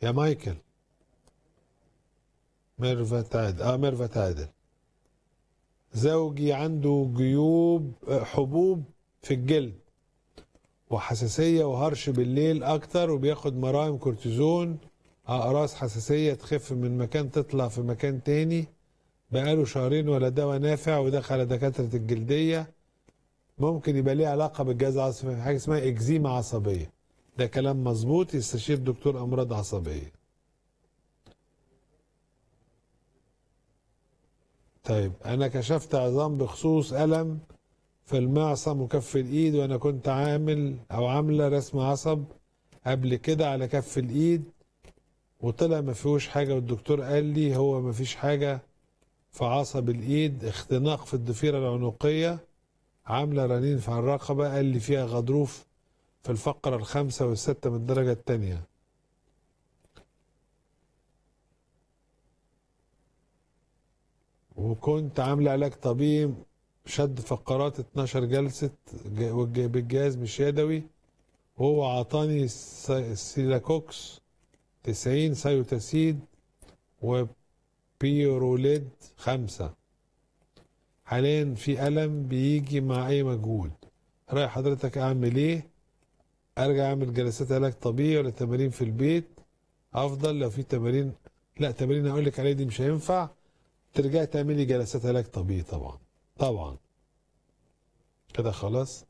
يا مايكل ميرفت عادل اه ميرفت عادل زوجي عنده جيوب آه، حبوب في الجلد وحساسية وهرش بالليل أكتر وبياخد مراهم كورتيزون أقراص حساسية تخف من مكان تطلع في مكان تاني بقاله شهرين ولا دواء نافع ودخل على دكاترة الجلدية ممكن يبقى ليه علاقة بالجهاز العصبي حاجة اسمها إكزيما عصبية ده كلام مظبوط يستشير دكتور أمراض عصبية طيب أنا كشفت عظام بخصوص ألم في المعصم وكف الإيد وأنا كنت عامل أو عاملة رسم عصب قبل كده على كف الإيد وطلع ما فيهوش حاجة والدكتور قال لي هو ما فيش حاجة في عصب الإيد اختناق في الضفيرة العنقية عاملة رنين في الرقبة قال لي فيها غضروف في الفقرة الخامسة والستة من الدرجة التانية وكنت عاملة علاج طبيعي شد فقرات 12 جلسة ج- والج- بالجهاز مش يدوي وهو عطاني سي- سيلاكوكس 90 سايوتاسيد وبيروليد خمسة حاليا في ألم بيجي مع أي مجهود رأي حضرتك أعمل إيه؟ أرجع أعمل جلسات علاج طبيعي ولا تمارين في البيت أفضل لو في تمارين لا تمارين أقول لك عليها دي مش هينفع ترجعي تعملي جلسات علاج طبيعي طبعا طبعا كده خلاص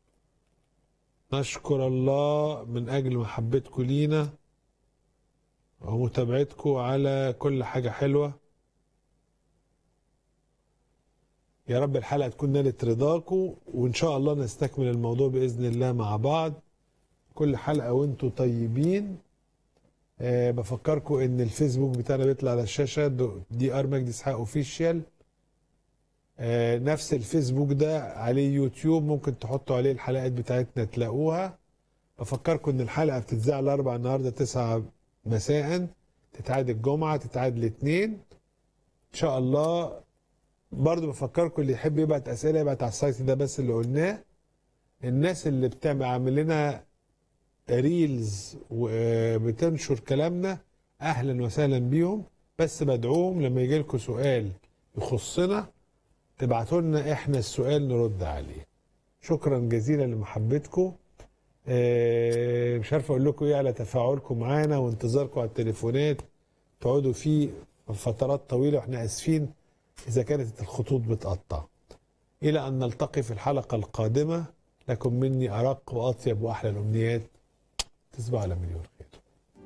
نشكر الله من أجل محبتكم لينا ومتابعتكم على كل حاجة حلوة يا رب الحلقة تكون نالت رضاكم وإن شاء الله نستكمل الموضوع بإذن الله مع بعض كل حلقة وانتم طيبين أه بفكركم ان الفيسبوك بتاعنا بيطلع على الشاشة دو- دي ار مجدي اسحاق اوفيشال أه نفس الفيسبوك ده عليه يوتيوب ممكن تحطوا عليه الحلقات بتاعتنا تلاقوها بفكركم ان الحلقة بتتذاع الاربع النهاردة تسعة مساء تتعاد الجمعة تتعاد الاثنين ان شاء الله برضو بفكركم اللي يحب يبعت اسئله يبعت على السايت ده بس اللي قلناه الناس اللي بتعمل عامل لنا ريلز وبتنشر كلامنا اهلا وسهلا بيهم بس بدعوهم لما يجي لكم سؤال يخصنا تبعتوا لنا احنا السؤال نرد عليه شكرا جزيلا لمحبتكم آه، مش عارف اقول لكم ايه على تفاعلكم معانا وانتظاركم على التليفونات تقعدوا فيه فترات طويله واحنا اسفين اذا كانت الخطوط بتقطع الى ان نلتقي في الحلقه القادمه لكم مني ارق واطيب واحلى الامنيات تصبحوا على مليون